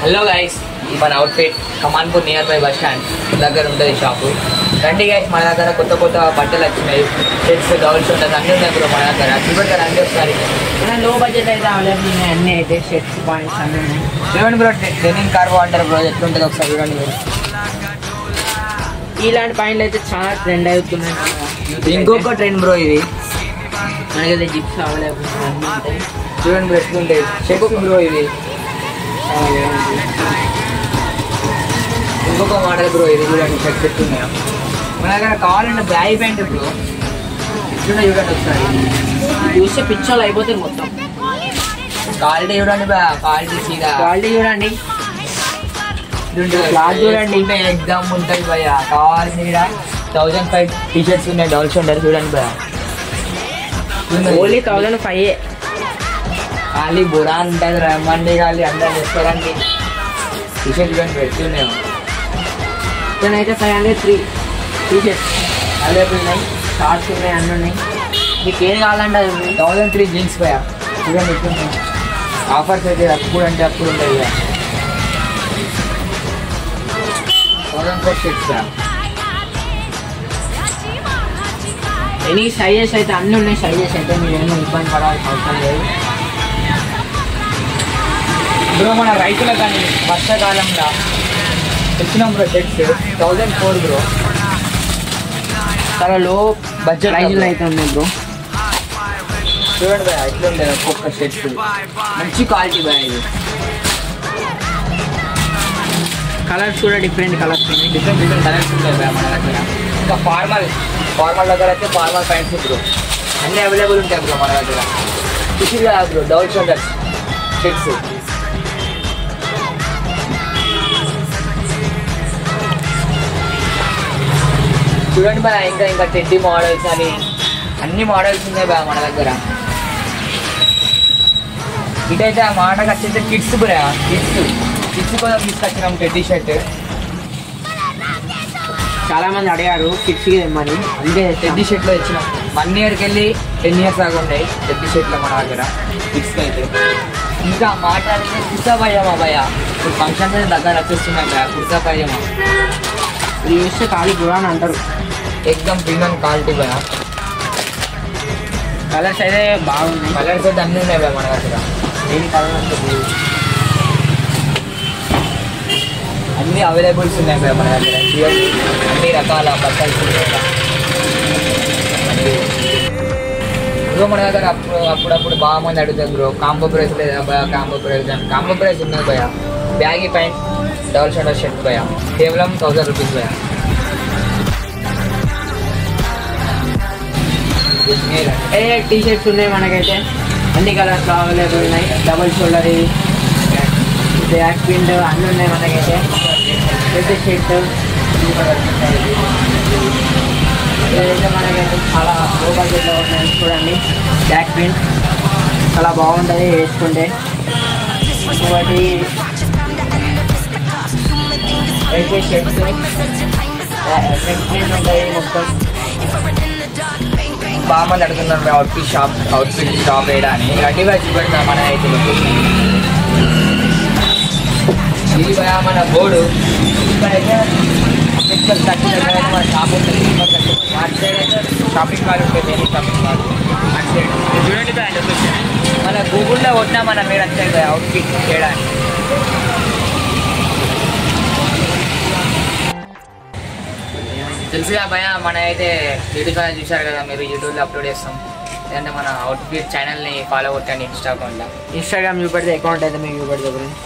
Hello guys ఈ మన outfit Kamanpur near by bus stand దగ్గర ఉంటుంది షాపు రండి గైస్ మన దగ్గర కొత్త కొత్త బట్టలు వచ్చినాయి షర్ట్స్ గౌల్స్ ఉంటుంది అన్నీ ఉన్నాయి బ్రో మన దగ్గర చూపెడతారు రండి ఒకసారి మన లో బడ్జెట్ అయితే అవైలబుల్ ఉన్నాయి అన్నీ అయితే షర్ట్స్ పాయింట్స్ అన్నీ ఉన్నాయి చూడండి బ్రో ట్రైనింగ్ కార్బో అంటారు బ్రో ఎట్లుంటుంది ఒకసారి చూడండి మీరు ఇలాంటి పాయింట్లు అయితే చాలా ట్రెండ్ అవుతున్నాయి ఇంకొక ట్రైన్ బ్రో ఇది మనకైతే జిప్స్ అవైలబుల్ అన్నీ ఉంటాయి చూడండి బ్రో ఎట్లుంటాయి షర్ట్స్ బ్రో ఇది చాలా బాగుంటుంది. ఇంకొక మోడల్ బ్రో ఇది చూడండి షర్ట్స్ ఎట్లున్నాయో మన దగ్గర కావాలంటే బ్యాగ్ ప్యాంట్ బ్రో ఎట్లున్నాయి చూడండి ఒకసారి ఇది చూస్తే పిచ్చోళ్ళు అయిపోతాయి మొత్తం క్వాలిటీ చూడండి బా క్వాలిటీ సీదా క్వాలిటీ చూడండి క్లాత్ చూడండి ఎగ్జామ్ ఉంటుంది భయ కావాల్సిన థౌజండ్ ఫైవ్ టీ షర్ట్స్ ఉన్నాయి డౌల్స్ ఉంటారు చూడండి భయ ఓన్లీ థౌజండ్ ఫైవ్ ఖాళీ బురా ఉంటుంది రమ్మండి ఖాళీ అందరు చేస్తారండి టీ షర్ట్ చూడండి పెడుతున్నాయి అయితే five hundred three T shirts available ఉన్నాయి షార్ట్స్ ఉన్నాయి అన్నీ ఉన్నాయి మీకు ఏం కావాలంటే అది ఉంది థౌజండ్ త్రీ జీన్స్ భయ చూడండి ఎట్లున్నాయి ఆఫర్స్ అయితే అప్పుడు అంటే అప్పుడు ఉంటాయి భయ థౌజండ్ ఫోర్ షర్ట్స్ భయ ఎనీ సైజెస్ అయితే అన్నీ ఉన్నాయి సైజెస్ అయితే మీరు ఏమో ఇబ్బంది పడాల్సిన అవసరం లేదు బ్రో మన రైతులకు కానీ వర్షాకాలంలో తెచ్చినాం bro shirts thousand four bro చాలా లో Budget ప్రైజ్లో లో. అయితే ఉన్నాయి బ్రో చూడండి భయ ఎట్లా ఉంటుంది ఒక్కొక్క షర్ట్స్ మంచి క్వాలిటీ భయ ఇది కలర్స్ కూడా డిఫరెంట్ కలర్స్ ఉన్నాయి డిఫరెంట్ డిఫరెంట్ కలర్స్ ఉంటాయి భయ మన దగ్గర ఇంకా ఫార్మల్ ఫార్మల్ దగ్గర అయితే ఫార్మల్ ప్యాంట్స్ బ్రో అన్నీ అవైలబుల్ ఉంటాయి బ్రో మన దగ్గర ఇది కాదు బ్రో డౌల్ షోల్డర్స్ షర్ట్స్ చూడండి భయ ఇంకా ఇంకా టెడ్డీ మోడల్స్ అని అన్ని మోడల్స్ ఉన్నాయి భయ మన దగ్గర ఇటైతే ఆ మాటకు వచ్చేసి కిడ్స్ బ్రా కిడ్స్ కిడ్స్ కోసం తీసుకొచ్చినాం టెడ్డీ షర్ట్ చాలా మంది అడిగారు కిడ్స్కి తెమ్మని అంతే టెడ్డీ షర్ట్లో ఇచ్చినాం వన్ ఇయర్కి వెళ్ళి టెన్ ఇయర్స్ దాకా ఉన్నాయి టెడ్డీ షర్ట్లో మన దగ్గర కిడ్స్కి అయితే ఇంకా మాట్లాడితే కుర్తా పైజామా భయ ఇప్పుడు ఫంక్షన్స్ అయితే దగ్గర వచ్చేస్తున్నాయి భయ కుర్తా పైజామా ఇది చూస్తే ఖాళీ గురా అని అంటారు ఎక్దమ్ ప్రీమియం క్వాలిటీ భయ కలర్స్ అయితే బాగున్నాయి కలర్స్ అయితే అన్నీ ఉన్నాయి భయ మన దగ్గర దేని కలర్ అంటే blue. అన్ని అవైలబుల్స్ ఉన్నాయి భయ మన దగ్గర చూడండి అన్ని రకాల బట్టలు బ్రో మన దగ్గర అప్పుడు అప్పుడప్పుడు బాగా మంది అడుగుతారు బ్రో కాంబో ప్రైస్ లేదా భయ కాంబో ప్రైస్ అని కాంబో ప్రైస్ ఉన్నది భయ baggy pant double shirt shirt భయ కేవలం థౌసండ్ రూపీస్ భయ ఏ టీ షర్ట్స్ ఉన్నాయి మనకైతే అన్ని కలర్స్ అవైలబుల్ ఉన్నాయి డబల్ షోల్డర్ బ్యాక్ ప్రింట్ అన్నీ ఉన్నాయి మనకైతే పెద్ద షర్ట్ ఇదైతే మనకైతే చాలా లో బడ్జెట్లో ఉన్నాయి చూడండి బ్యాక్ ప్రింట్ చాలా బాగుంటుంది వేసుకుంటే ఇంకోటి అయితే షర్ట్స్ నెక్ ప్రింట్ ఉంటాయి మొత్తం బాగా మంది అడుగుతున్నారు అవుట్ఫిట్ షాప్ అవుట్ఫిట్ షాప్ వేయడానికి రండి భయ చూపెడతా మన అయితే ఇది భయ మన బోర్డు ఇక్కడైతే పిక్చర్ థర్టీ దగ్గర అయితే మన షాప్ ఉంటుంది అటు సైడ్ అయితే షాపింగ్ మాల్ ఉంటుంది మినీ షాపింగ్ మాల్ అటు సైడ్ ఇది చూడండి భయ లొకేషన్ మన గూగుల్లో కొట్టినా మన మీరు వచ్చాయి భయ అవుట్ఫిట్ చేయడానికి తెలుసుగా భయ మన అయితే యూట్యూబ్ ఛానల్ చూశారు కదా మీరు యూట్యూబ్లో అప్లోడ్ చేస్తాం లేదంటే మన అవుట్ఫిట్ ఛానల్ని ఫాలో కొట్టండి ఇన్స్టా అకౌంట్లో ఇన్స్టాగ్రామ్ చూపెడితే అకౌంట్ అయితే మీకు చూపెడితే ఫ్రెండ్స్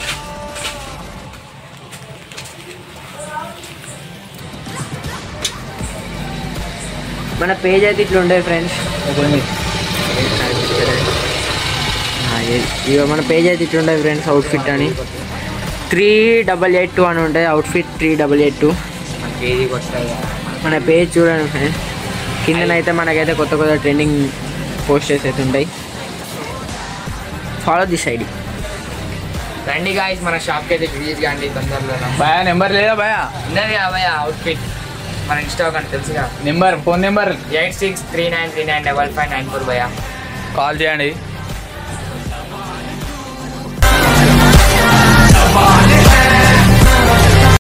మన పేజ్ అయితే ఇట్లా ఉండేది ఫ్రెండ్స్ ఇక మన పేజ్ అయితే ఇట్లా ఉండేది ఫ్రెండ్స్ అవుట్ఫిట్ అని త్రీ డబల్ ఎయిట్ టూ అని ఉంటుంది outfit three double eight two మన పేజీకి వస్తాయి మన పేజ్ చూడండి ఫ్రెండ్స్ కిందనైతే మనకైతే కొత్త కొత్త ట్రెండింగ్ పోస్టర్స్ అయితే ఉంటాయి ఫాలో దిస్ ఐడి రండి గాయస్ మన షాప్కి అయితే విజిట్ కాండి తొందరలో భయ నెంబర్ లేదా భయ ఉన్నది అబ్బాయి అవుట్ఫిట్ మన ఇన్స్టా అకౌంట్ తెలుసుగా number phone number eight six three nine three nine double five nine four భయ కాల్ చేయండి